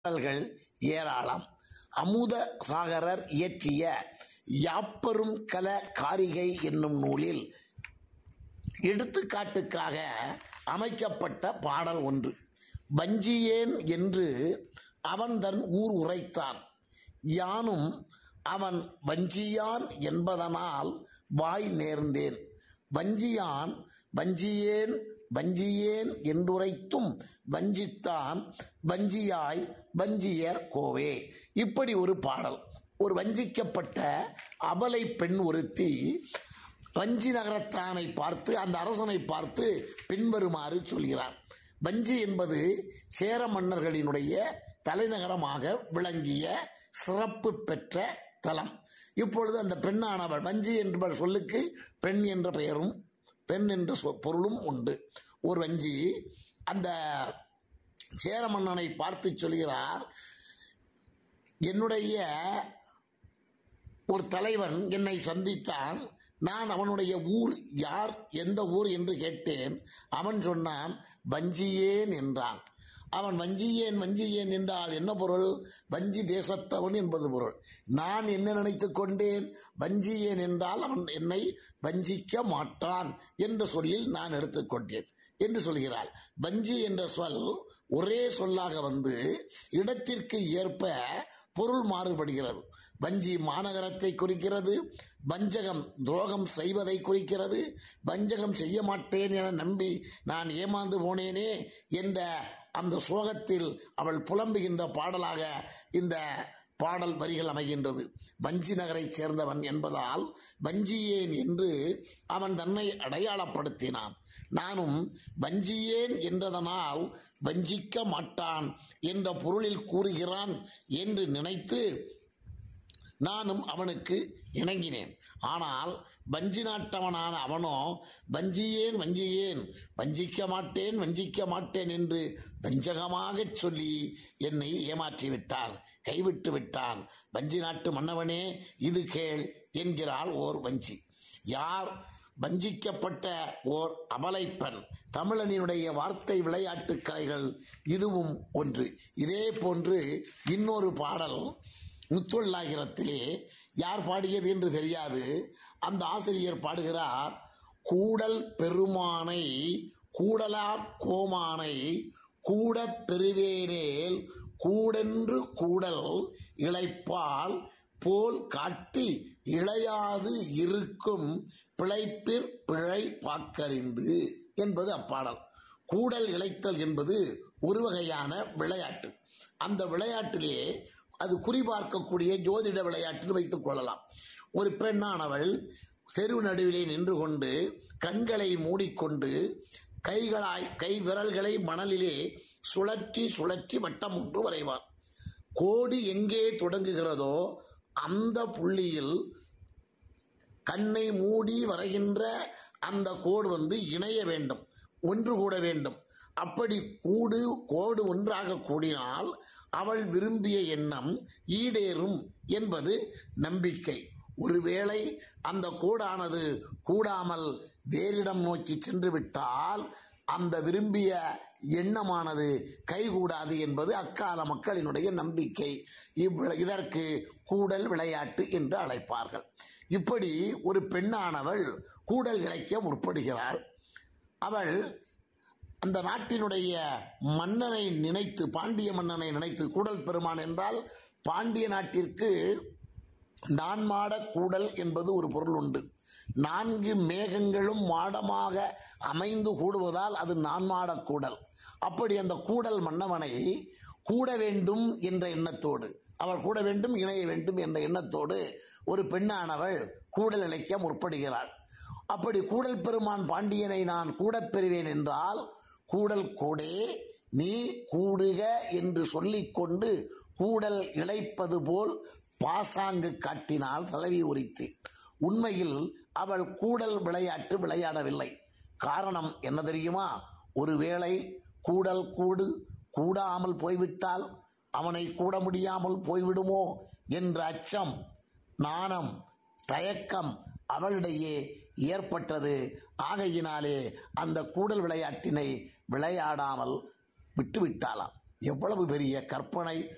பாடல்கள் ஏராளம் அமுத சாகரர் இயற்றிய யாப்பரும் கல காரிகை என்னும் நூலில் எடுத்துக்காட்டுக்காக அமைக்கப்பட்ட பாடல் ஒன்று வஞ்சியேன் என்று அவன் தன் ஊர் உரைத்தான் யானும் அவன் வஞ்சியான் என்பதனால் வாய் நேர்ந்தேன் வஞ்சியான் வஞ்சியேன் வஞ்சியேன் என்றுரைத்தும் வஞ்சித்தான் வஞ்சியாய் வஞ்சியர் கோவே இப்படி ஒரு பாடல் ஒரு வஞ்சிக்கப்பட்ட அபலை பெண் ஒருத்தி வஞ்சி நகரத்தானை பார்த்து அந்த அரசனை பார்த்து பின்வருமாறு சொல்கிறார் வஞ்சி என்பது சேர மன்னர்களினுடைய தலைநகரமாக விளங்கிய சிறப்பு பெற்ற தலம் இப்பொழுது அந்த பெண்ணானவள் வஞ்சி என்பவர் சொல்லுக்கு பெண் என்ற பெயரும் பெண் என்ற சொ- பொருளும் உண்டு ஒரு வஞ்சி அந்த சேர மன்னனை பார்த்து சொல்கிறார் என்னுடைய ஒரு தலைவன் என்னை சந்தித்தான் நான் அவனுடைய ஊர் யார் எந்த ஊர் என்று கேட்டேன் அவன் சொன்னான் வஞ்சியேன் என்றான் அவன் வஞ்சியேன் வஞ்சியேன் என்றால் என்ன பொருள் வஞ்சி தேசத்தவன் என்பது பொருள் நான் என்ன நினைத்துக் கொண்டேன் வஞ்சியேன் என்றால் அவன் என்னை வஞ்சிக்க மாட்டான் என்ற சொல்லில் நான் எடுத்துக்கொண்டேன் என்று சொல்கிறார் வஞ்சி என்ற சொல் ஒரே சொல்லாக வந்து இடத்திற்கு ஏற்ப பொருள் மாறுபடுகிறது வஞ்சி மாநகரத்தை குறிக்கிறது வஞ்சகம் துரோகம் செய்வதை குறிக்கிறது வஞ்சகம் செய்ய மாட்டேன் என நம்பி நான் ஏமாந்து போனேனே என்ற அந்த சோகத்தில் அவள் புலம்புகின்ற பாடலாக இந்த பாடல் வரிகள் அமைகின்றது வஞ்சி நகரைச் சேர்ந்தவன் என்பதால் வஞ்சியேன் என்று அவன் தன்னை அடையாளப்படுத்தினான் நானும் வஞ்சியேன் என்றதனால் வஞ்சிக்க மாட்டான் என்ற பொருளில் கூறுகிறான் என்று நினைத்து நானும் அவனுக்கு இணங்கினேன் ஆனால் வஞ்சி நாட்டவனான அவனோ வஞ்சியேன் வஞ்சியேன் வஞ்சிக்க மாட்டேன் வஞ்சிக்க மாட்டேன் என்று வஞ்சகமாகச் சொல்லி என்னை ஏமாற்றி விட்டான் கைவிட்டு விட்டான் வஞ்சி நாட்டு மன்னவனே இது கேள் என்கிறாள் ஓர் வஞ்சி யார் வஞ்சிக்கப்பட்ட ஓர் அபலைப்பெண் தமிழனினுடைய வார்த்தை விளையாட்டு கலைகள் இதுவும் ஒன்று இதே போன்று இன்னொரு பாடல் முத்தொள்ளாயிரத்திலே யார் பாடியது என்று தெரியாது அந்த ஆசிரியர் பாடுகிறார் கூடல் பெருமானை கூடலார் கோமானை கூடப் பெறுவேனேல் கூடென்று கூடல் இளைப்பால் போல் காட்டி இளையாது இருக்கும் பிழைப்பிற் பிழை பாக்கறிந்து என்பது அப்பாடல் கூடல் இழைத்தல் என்பது ஒரு வகையான விளையாட்டு அந்த விளையாட்டிலே அது குறிபார்க்கக்கூடிய ஜோதிட விளையாட்டு வைத்துக் கொள்ளலாம் ஒரு பெண்ணானவள் தெரு நடுவிலே நின்று கொண்டு கண்களை மூடிக்கொண்டு கைகளாய் கை விரல்களை மணலிலே சுழற்றி சுழற்றி வட்டம் ஒன்று வரைவார் கோடு எங்கே தொடங்குகிறதோ அந்த புள்ளியில் கண்ணை மூடி வரைகின்ற அந்த கோடு வந்து இணைய வேண்டும் ஒன்று கூட வேண்டும் அப்படி கூடு கோடு ஒன்றாக கூடினால் அவள் விரும்பிய எண்ணம் ஈடேறும் என்பது நம்பிக்கை ஒருவேளை அந்த கோடானது கூடாமல் வேறிடம் நோக்கி சென்று விட்டால் அந்த விரும்பிய எண்ணமானது கைகூடாது என்பது அக்கால மக்களினுடைய நம்பிக்கை இவ்வ- இதற்கு கூடல் விளையாட்டு என்று அழைப்பார்கள் இப்படி ஒரு பெண்ணானவள் கூடல் இழைக்க முற்படுகிறாள் அவள் அந்த நாட்டினுடைய மன்னனை நினைத்து பாண்டிய மன்னனை நினைத்து கூடல் பெருமான் என்றால் பாண்டிய நாட்டிற்கு நான்மாட கூடல் என்பது ஒரு பொருள் உண்டு நான்கு மேகங்களும் மாடமாக அமைந்து கூடுவதால் அது நான்மாட கூடல் அப்படி அந்த கூடல் மன்னவனை கூட வேண்டும் என்ற எண்ணத்தோடு அவர் கூட வேண்டும் இணைய வேண்டும் என்ற எண்ணத்தோடு ஒரு பெண்ணானவள் கூடல் இழைக்க முற்படுகிறாள் அப்படி கூடல் பெருமான் பாண்டியனை நான் கூடப் பெறுவேன் என்றால் கூடல் கூடே நீ கூடுக என்று சொல்லிக்கொண்டு கூடல் இழைப்பது போல் பாசாங்கு காட்டினால் தலைவி உரித்து உண்மையில் அவள் கூடல் விளையாட்டு விளையாடவில்லை காரணம் என்ன தெரியுமா ஒருவேளை கூடல் கூடு கூடாமல் போய்விட்டால் அவனை கூட முடியாமல் போய்விடுமோ என்ற அச்சம் நாணம் தயக்கம் அவளிடையே ஏற்பட்டது ஆகையினாலே அந்த கூடல் விளையாட்டினை விளையாடாமல் விட்டுவிட்டாளாம் எவ்வளவு பெரிய கற்பனை